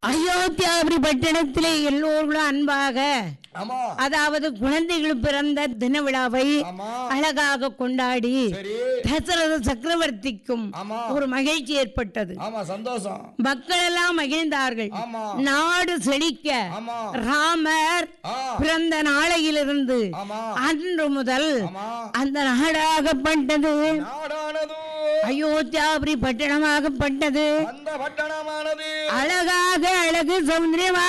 அயோத்தியாபுரி பட்டணத்திலே எல்லோர்களும் அன்பாக ஆமா அதாவது குழந்தைகள் பிறந்த தின விழாவை ஆமா அழகாக கொண்டாடி சரி தசரத சக்கரவர்த்திக்கும் ஆமா ஒரு மகிழ்ச்சி ஏற்பட்டது ஆமா சந்தோஷம் மக்கள் எல்லாம் மகிழ்ந்தார்கள் ஆமா நாடு செழிக்க ஆமா ராமர் ஆ பிறந்த நாளையிலிருந்து ஆமா அன்று முதல் ஆமா அந்த நாடாகப்பட்டது நாடானது அயோத்தியாபுரி பட்டணமாகப்பட்டது அந்த பட்டணமானது அழகாக அழகு சௌந்தரியமாக